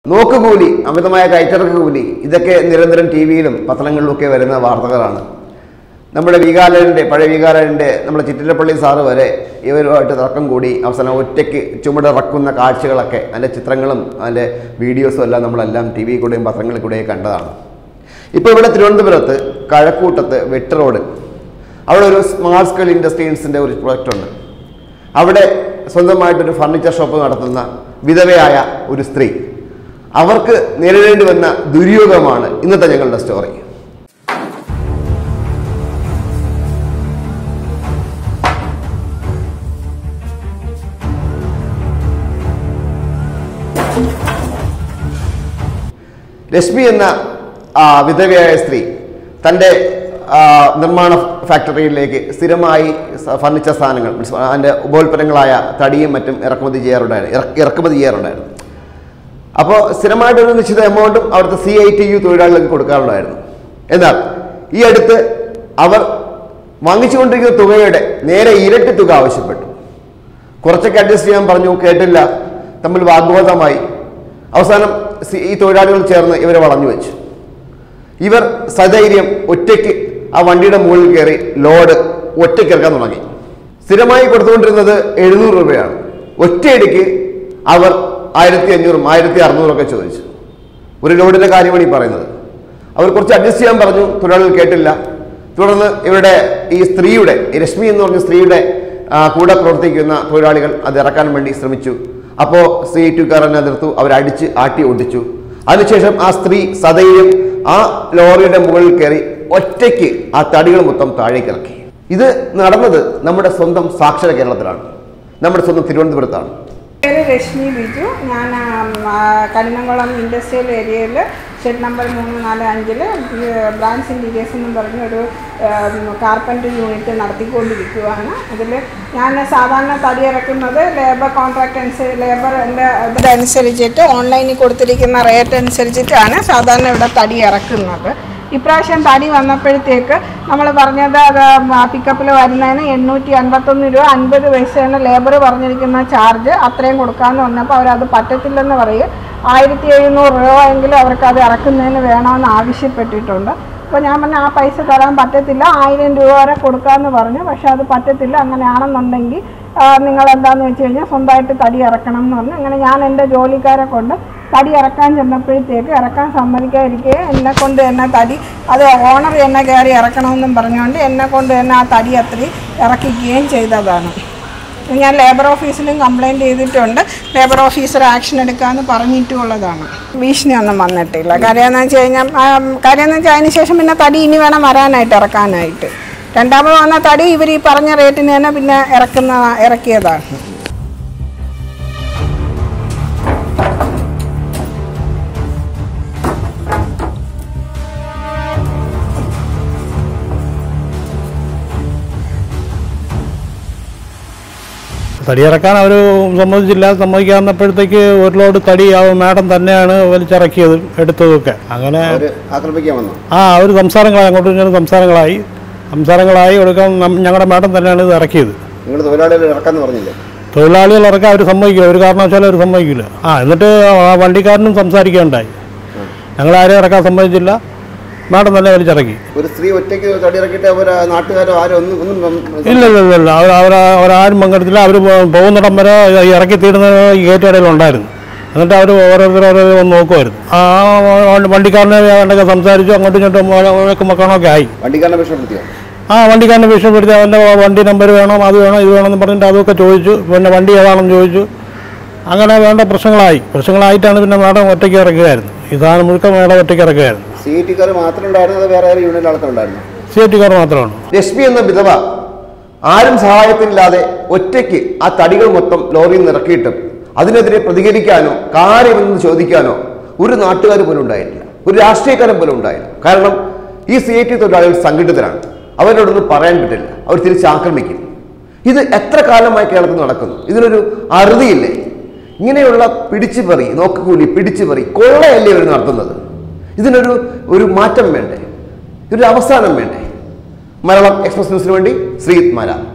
നോക്കുകൂലി അമിതമായ കയറ്റിറക്ക് കൂലി ഇതൊക്കെ നിരന്തരം ടി വിയിലും പത്രങ്ങളിലുമൊക്കെ വരുന്ന വാർത്തകളാണ് നമ്മുടെ വികാലൻ്റെ പഴയ വികാലൻ്റെ നമ്മുടെ ചിറ്റിലപ്പള്ളി സാറ് വരെ ഇവരുമായിട്ട് തർക്കം കൂടി അവസാനം ഒറ്റയ്ക്ക് ചുമടിറക്കുന്ന കാഴ്ചകളൊക്കെ അതിൻ്റെ ചിത്രങ്ങളും അതിൻ്റെ വീഡിയോസും എല്ലാം നമ്മളെല്ലാം ടി വി കൂടെയും പത്രങ്ങളിൽ കൂടെയും കണ്ടതാണ് ഇപ്പോൾ ഇവിടെ തിരുവനന്തപുരത്ത് കഴക്കൂട്ടത്ത് വെട്ട് റോഡ് അവിടെ ഒരു സ്മാൾ സ്കെയിൽ ഇൻഡസ്ട്രീസിൻ്റെ ഒരു പ്രൊജക്റ്റ് ഉണ്ട് അവിടെ സ്വന്തമായിട്ടൊരു ഫർണിച്ചർ ഷോപ്പ് നടത്തുന്ന വിധവയായ ഒരു സ്ത്രീ അവർക്ക് നേരിടേണ്ടി വന്ന ദുര്യോഗമാണ് ഇന്നത്തെ ഞങ്ങളുടെ സ്റ്റോറി രശ്മി എന്ന ആ, വിധവയായ സ്ത്രീ തൻ്റെ ആ, നിർമ്മാണ ഫാക്ടറിയിലേക്ക് സ്ഥിരമായി സ- ഫർണിച്ചർ സാധനങ്ങൾ മീൻസ് അതിൻ്റെ ഉപോൽപ്പന്നങ്ങളായ തടിയും മറ്റും ഇറക്കുമതി ചെയ്യാറുണ്ടായിരുന്നു ഇറ- ഇറക്കുമതി ചെയ്യാറുണ്ടായിരുന്നു അപ്പോൾ സ്ഥിരമായിട്ടൊരു നിശ്ചിത എമൗണ്ടും അവിടുത്തെ സി ഐ ടി യു തൊഴിലാളികൾക്ക് കൊടുക്കാറുണ്ടായിരുന്നു എന്നാൽ ഈ അടുത്ത് അവർ വാങ്ങിച്ചുകൊണ്ടിരിക്കുന്ന തുകയുടെ നേരെ ഇരട്ടി തുക ആവശ്യപ്പെട്ടു കുറച്ചൊക്കെ അഡ്ജസ്റ്റ് ചെയ്യാൻ പറഞ്ഞു കേട്ടില്ല തമ്മിൽ വാഗ്വാദമായി അവസാനം സി- ഈ തൊഴിലാളികൾ ചേർന്ന് ഇവരെ വളഞ്ഞു വെച്ചു ഇവർ സധൈര്യം ഒറ്റയ്ക്ക് ആ വണ്ടിയുടെ മുകളിൽ കയറി ലോഡ് ഒറ്റയ്ക്ക് ഇറക്കാൻ തുടങ്ങി സ്ഥിരമായി കൊടുത്തുകൊണ്ടിരുന്നത് എഴുന്നൂറ് രൂപയാണ് ഒറ്റയടിക്ക് അവർ ആയിരത്തി അഞ്ഞൂറും ആയിരത്തി അറുന്നൂറൊക്കെ ചോദിച്ചു ഒരു ലോഡിന്റെ കാര്യമാണ് ഈ പറയുന്നത് അവർ കുറച്ച് അഡ്ജസ്റ്റ് ചെയ്യാൻ പറഞ്ഞു തൊഴിലാളികൾ കേട്ടില്ല തുടർന്ന് ഇവരുടെ ഈ സ്ത്രീയുടെ ഈ രശ്മി എന്ന് പറഞ്ഞ സ്ത്രീയുടെ ആ, കൂടെ പ്രവർത്തിക്കുന്ന തൊഴിലാളികൾ അത് ഇറക്കാൻ വേണ്ടി ശ്രമിച്ചു അപ്പോൾ സി ടുക്കാരനെ എതിർത്തു അവരടിച്ച് ആട്ടി ഒടിച്ചു അതിനുശേഷം ആ സ്ത്രീ സധൈര്യം ആ ലോറിയുടെ മുകളിൽ കയറി ഒറ്റയ്ക്ക് ആ തടികൾ മൊത്തം താഴേക്ക് ഇറക്കി ഇത് നടന്നത് നമ്മുടെ സ്വന്തം സാക്ഷര കേരളത്തിലാണ് നമ്മുടെ സ്വന്തം തിരുവനന്തപുരത്താണ് പേര് രശ്മി ബിജു ഞാൻ ആം, ആ, കഠിനംകുളം ഇൻഡസ്ട്രിയൽ ഏരിയയിൽ ഷെഡ് നമ്പർ മൂന്ന് നാല് അഞ്ചിൽ ബ്രാഞ്ച് ഇൻറ്റീരിയേഴ്സ് എന്ന് പറഞ്ഞ ഒരു കാർപ്പൻ്റർ യൂണിറ്റ് നടത്തിക്കൊണ്ടിരിക്കുകയാണ് അതിൽ ഞാൻ സാധാരണ തടി ഇറക്കുന്നത് ലേബർ കോൺട്രാക്ട് അനുസരിച്ച് ലേബറിൻ്റെ ഇതനുസരിച്ചിട്ട് ഓൺലൈനിൽ കൊടുത്തിരിക്കുന്ന റേറ്റ് അനുസരിച്ചിട്ടാണ് സാധാരണ ഇവിടെ തടി ഇറക്കുന്നത് ഇപ്രാവശ്യം തടി വന്നപ്പോഴത്തേക്ക് നമ്മൾ പറഞ്ഞത് അത് പിക്കപ്പിൽ വരുന്നതിന് എണ്ണൂറ്റി അൻപത്തൊന്ന് രൂപ അൻപത് പൈസയാണ് ലേബർ പറഞ്ഞിരിക്കുന്ന ചാർജ് അത്രയും കൊടുക്കാമെന്ന് പറഞ്ഞപ്പോൾ അവരത് പറ്റത്തില്ലെന്ന് പറയും ആയിരത്തി എഴുന്നൂറ് രൂപ എങ്കിലും അവർക്ക് അത് ഇറക്കുന്നതിന് വേണമെന്ന് ആവശ്യപ്പെട്ടിട്ടുണ്ട് അപ്പോൾ ഞാൻ പറഞ്ഞു ആ പൈസ തരാൻ പറ്റത്തില്ല ആയിരം രൂപ വരെ കൊടുക്കാമെന്ന് പറഞ്ഞു പക്ഷെ അത് പറ്റത്തില്ല അങ്ങനെയാണെന്നുണ്ടെങ്കിൽ നിങ്ങൾ എന്താണെന്ന് വെച്ച് കഴിഞ്ഞാൽ സ്വന്തമായിട്ട് തടി ഇറക്കണം എന്ന് പറഞ്ഞു അങ്ങനെ ഞാൻ എൻ്റെ ജോലിക്കാരെ കൊണ്ട് തടി ഇറക്കാൻ ചെന്നപ്പോഴത്തേക്ക് ഇറക്കാൻ സമ്മതിക്കാതിരിക്കുകയും എന്നെ കൊണ്ട് തന്നെ തടി അത് ഓണർ എന്നെ കയറി ഇറക്കണമെന്നും പറഞ്ഞുകൊണ്ട് എന്നെ കൊണ്ട് തന്നെ ആ തടി അത്രയും ഇറക്കിക്കുകയും ചെയ്തതാണ് ഞാൻ ലേബർ ഓഫീസിലും കംപ്ലൈൻറ്റ് ചെയ്തിട്ടുണ്ട് ലേബർ ഓഫീസർ ആക്ഷൻ എടുക്കാമെന്ന് പറഞ്ഞിട്ടുള്ളതാണ് ഭീഷണിയൊന്നും വന്നിട്ടില്ല കാര്യം എന്ന് വെച്ച് കഴിഞ്ഞാൽ ആ, കാര്യം എന്ന് വെച്ചാൽ അതിന് ശേഷം പിന്നെ തടി ഇനി വേണം വരാനായിട്ട് ഇറക്കാനായിട്ട് രണ്ടാമത് വന്ന തടി ഇവർ ഈ പറഞ്ഞ റേറ്റിന് തന്നെ പിന്നെ ഇറക്കുന്ന ഇറക്കിയതാണ് തടിയിറക്കാൻ അവർ സമ്മതിച്ചില്ല സമ്മതിക്കാന്നപ്പോഴത്തേക്ക് ഒരു ലോഡ് തടി ആ മാഡം തന്നെയാണ് വലിച്ചിറക്കിയത് എടുത്തതൊക്കെ അങ്ങനെ അവർ ആക്രമിക്കാൻ വന്നു ആ ഒരു സംസാരങ്ങളായി അങ്ങോട്ടും ഇങ്ങോട്ടും സംസാരങ്ങളായി സംസാരങ്ങളായി കൊടുക്കാൻ ഞങ്ങളുടെ മാഡം തന്നെയാണ് ഇത് ഇറക്കിയത് നിങ്ങൾ തൊഴിലാളികൾ ഇറക്കാന്ന് പറഞ്ഞില്ലേ തൊഴിലാളികൾ ഇറക്കാൻ അവർ സമ്മതിക്കില്ല ഒരു കാരണവശാലും അവർ സമ്മതിക്കില്ല ആ എന്നിട്ട് ആ വണ്ടിക്കാരനും സംസാരിക്കുകയുണ്ടായി ഞങ്ങളാരെയും ഇറക്കാൻ സമ്മതിച്ചില്ല മാഡം തന്നെ വലിച്ചിറക്കി ഒരു സ്ത്രീ ഒറ്റയ്ക്ക് തടി ഇറക്കിയിട്ട് അവർ നാട്ടുകാരോ ആരും ഒന്നും ഒന്നും ഇല്ല ഇല്ല ഇല്ല ഇല്ല അവർ അവർ അവരാരും പങ്കെടുത്തില്ല അവർ പോകുന്നിടം വരെ ഈ ഇറക്കി തീരുന്ന ഈ ഗേറ്റിടയിൽ ഉണ്ടായിരുന്നു എന്നിട്ട് അവർ ഓരോരുത്തർ ഓരോരുത്തർ വന്ന് നോക്കുമായിരുന്നു ആ വ- വണ്ടിക്കാരനെ വേണ്ടൊക്കെ സംസാരിച്ചു അങ്ങോട്ടും ഇങ്ങോട്ടും വഴക്കും മക്കണമൊക്കെ ആയി വണ്ടിക്കാരനെ വിഷമപ്പെടുത്തിയോ ആ വണ്ടിക്കാരനെ ഭീഷണിപ്പെടുത്തി അവൻ്റെ വണ്ടി നമ്പർ വേണം അത് വേണം ഇത് വേണമെന്ന് പറഞ്ഞിട്ട് അതൊക്കെ ചോദിച്ചു പിന്നെ വണ്ടി ഏതാണെന്ന് ചോദിച്ചു അങ്ങനെ വേണ്ട പ്രശ്നങ്ങളായി പ്രശ്നങ്ങളായിട്ടാണ് പിന്നെ മാഡം ഒറ്റയ്ക്ക് ഇറക്കുകയായിരുന്നു ഇതാണ് മുഴുക്ക മാഡം ഒറ്റയ്ക്ക് ഇറക്കുകയായിരുന്നു സി ടി കാർ മാത്രമേ ഉണ്ടായിരുന്നു അത് വേറെ ആരും യൂണിയൻ ആൾക്കാരുണ്ടായിരുന്നു സി ടി കാർ മാത്രമാണ് രശ്മി എന്ന വിധവ ആരും സഹായത്തിനില്ലാതെ ഒറ്റയ്ക്ക് ആ തടികൾ മൊത്തം ലോറിയിൽ നിന്ന് ഇറക്കിയിട്ടും അതിനെതിരെ പ്രതികരിക്കാനോ കാര്യമെന്ന് ചോദിക്കാനോ ഒരു നാട്ടുകാർ പോലും ഉണ്ടായിട്ടില്ല ഒരു രാഷ്ട്രീയക്കാരൻ പോലും ഉണ്ടായില്ല കാരണം ഈ സി ഐ ടി തൊഴിലാളികൾ സംഘടിതരാണ് അവരോടൊന്നും പറയാൻ പറ്റില്ല അവർ തിരിച്ച് ആക്രമിക്കും ഇത് എത്ര കാലമായി കേരളത്തിൽ നടക്കുന്നു ഇതിനൊരു അറുതിയില്ലേ ഇങ്ങനെയുള്ള പിടിച്ചുപറി നോക്കുകൂലി പിടിച്ചുപറി കൊള്ളയല്ലേ ഇവർ നടത്തുന്നത് ഇതിനൊരു ഒരു മാറ്റം വേണ്ടേ ഇതിനൊരു അവസാനം വേണ്ടേ മലയാളം എക്സ്പ്രസ് ന്യൂസിന് വേണ്ടി ശ്രീത് മാല